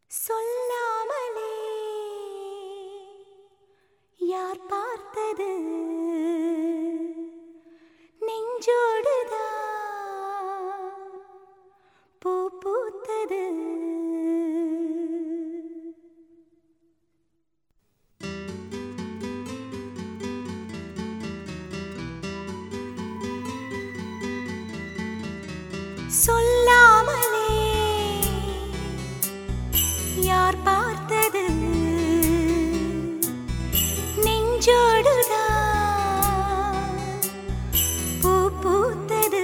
சொல்லாமலே யார் பார்த்தது நெஞ்சோடுதான் பூ பூத்தது சொல்லாமலே யார் பார்த்தது நெஞ்சோடுதான் பூ பூத்தது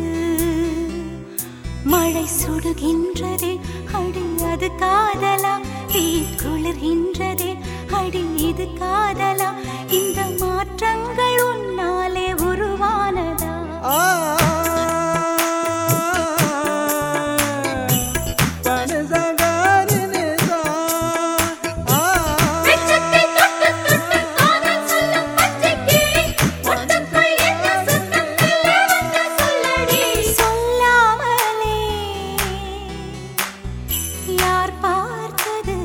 மழை சுடுகின்றதே அடி அது காதலா தீ குளிர்கின்றதே அடி இது காதலா இந்த மாற்றங்கள் உன்னாலே உருவானதா சொல்லாமலே யார் பார்த்தது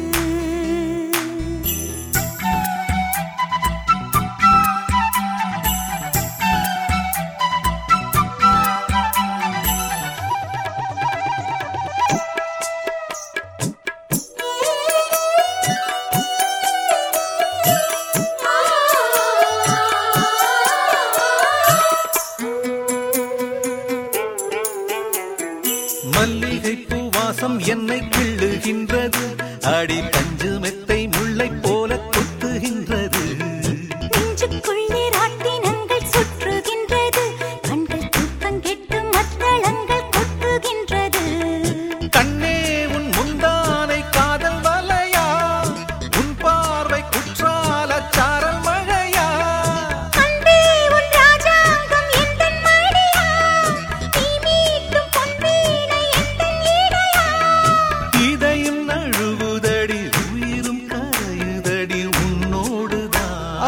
மல்லிகை பூவாசம் என்னை கிள்ளுகின்றது அடி பஞ்சு மெத்தை முல்லை போல கொத்துகின்றது நெஞ்சுக்குள்ளே ராட்டினங்கள் சுற்றுகின்றது கண்கள் தூக்கம் கெட்டு மத்தளங்கள் கொட்டுகின்றது கண்ணே உன் முந்தானை காதல் வலையா உன் பார்வை குற்றால சாரல் மழையா அன்பே உன் ராஜாங்கம் எந்தன் மடியா நீ மீட்டும் பொன்வீணை எந்தன் இடையா இதையும் நழுவுதடி உயிரும் கரையுதடி உன்னோடுதான்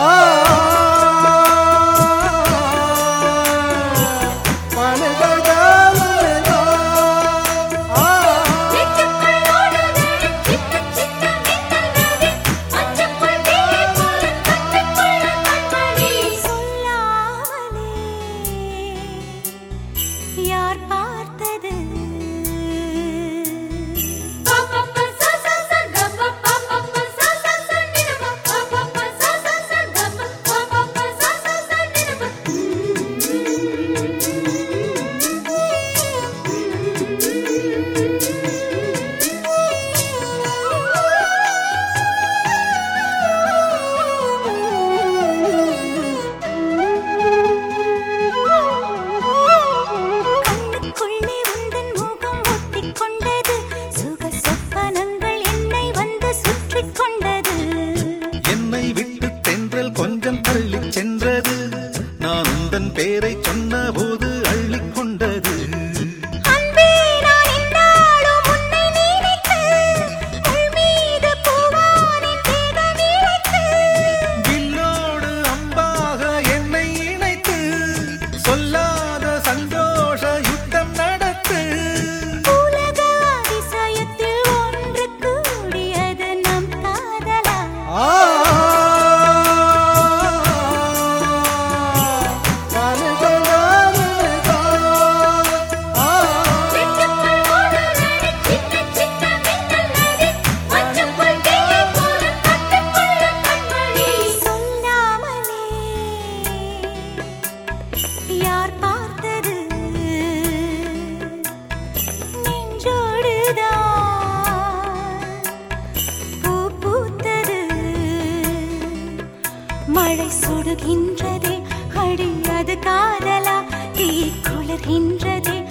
நெஞ்சுக்குள் ஓடுதே சின்ன சின்ன மின்னல்களே மஞ்சக்குள் தேய் போல கண்ணுக்குள்ள கண்மணி சொல்லாமலே யார் பார்த்தது கண்ணுக்குள்ளே உந்தன் முகம் ஒட்டிக் கொண்டது சுக சொப்பனங்கள் என்னை வந்து சுற்றிக் கொண்டது என்னை விட்டு தென்றல் கொஞ்சம் தள்ளிச் சென்றது நான் உந்தன் பேரை சொன்னபோது அள்ளிக் கொண்டது அன்பே நான் என்னாலும் உன்னை நினைத்து உள் மீது பூவானின் தேகம் இழைத்து வில்லோடு அம்பாக என்னை இணைத்து சொல்லாத சந்தோஷ யுத்தம் நடத்து உலக அதிசயத்தில் ஒன்று கூடியது நம் காதலா நெஞ்சுக்குள் ஓடுதே சின்ன சின்ன மின்னல்களே மஞ்சக்குள் தேய் போல கண்ணுக்குள்ள கண்மணி சொல்லாமலே யார் பார்த்தது நெஞ்சோடுதான் பூ பூத்தது மழை சுடுகின்றதே அடி அது காதலா தீ குளிர்கின்றதே